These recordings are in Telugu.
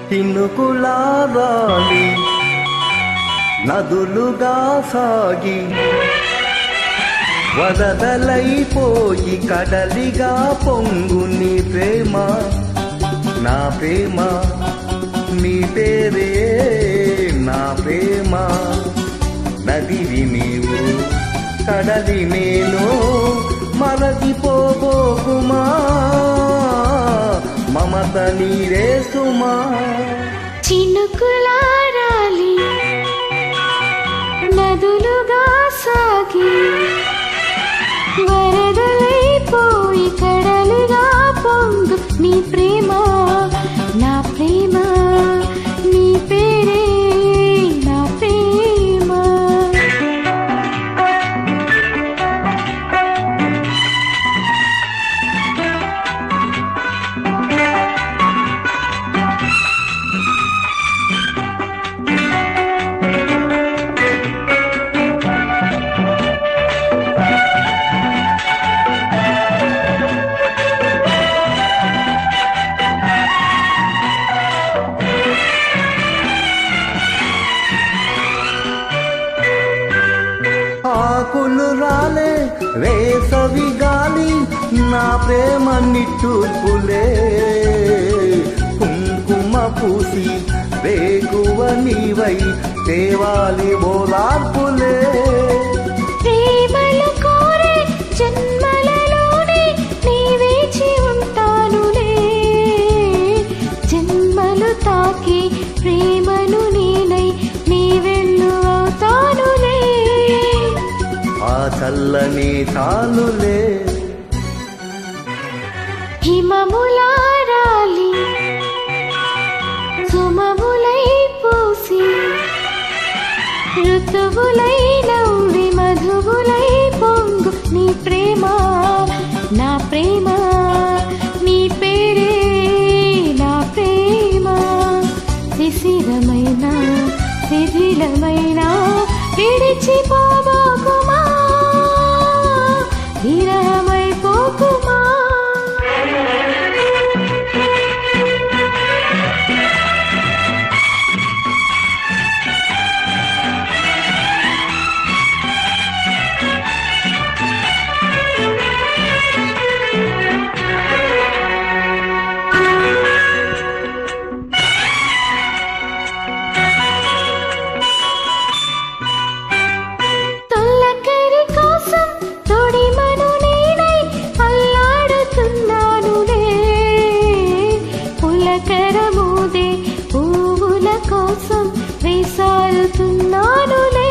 చినుకులారాలి నదులుగా సాగి వరదలైపోయి కడలిగా పొంగు నీ ప్రేమ నా ప్రేమ నీ పేరే నా ప్రేమ నదివి నీవు కడలి నేను మరచిపోబోకుమా మమత నీరే సుమా చినుకులారాలి నదులుగా సాగి వరదలైపోయి కడలుగా పొంగు నీ ప్రేమ నా ప్రేమ నీ పేరే నా ప్రేమ ఆకులు రాలే వేసవి గాలి నా ప్రేమ నిట్టూర్పులే కుంకుమ పూసి వేగువ నీవై దేవాలి బోలార్పులే ప్రేమలు కోరే జన్మలలోనే నీ వేచి ఉంటానులే జన్మలు తాకి ప్రేమను నేనై నీ వెళ్ళు అవుతానులే ఆ చల్లని తానులే హిమములారాలి సుమములై పూసి ఋతువులై నవ్వి మధువులై పొంగు నీ ప్రేమ నా ప్రేమ నీ పేరే నా ప్రేమ శిశిరమైన శిథిలమైన విడిచిపోబోకుమా విరహమైపోకుమా తొల్లకరి కోసం తొడిమను నేనై అల్లాడుతున్నానులే పులకరమూదే పువ్వుల కోసం వేసారుతున్నానులే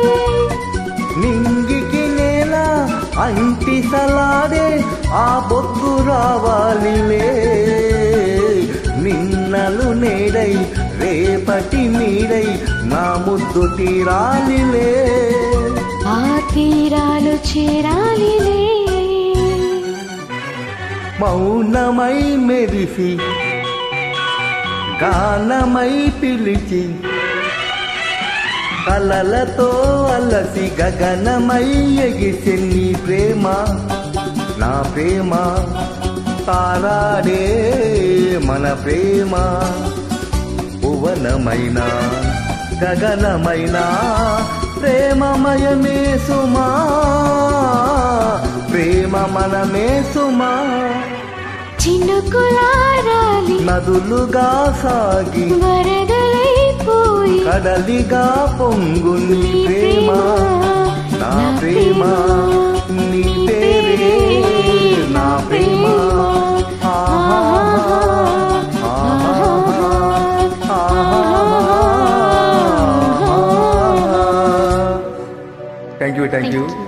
నింగికి నేల అంటి సలాడే ఆ బొద్దు రావాలిలే నిన్నలు నేడై రేపటి నీడై నా ముద్దు తీరాలిలే ఆ తీరాలు చేరాలిలే మౌనమై మెరిసి గానమై పిలిచి కలలతో అలసి గగనమై ఎగిసి నీ ప్రేమ నా ప్రేమ తారాడే మన ప్రేమ భువనమైన గగనమైన ప్రేమమయమే సుమా ప్రేమ మనమే సుమా చినుకులారాలి నదులుగా సాగి వరదలైపోయి కడలిగా పొంగు నీ ప్రేమ నా ప్రేమ నీ పేరే నా ప్రేమ థ్యాంక్ యూ థ్యాంక్ యూ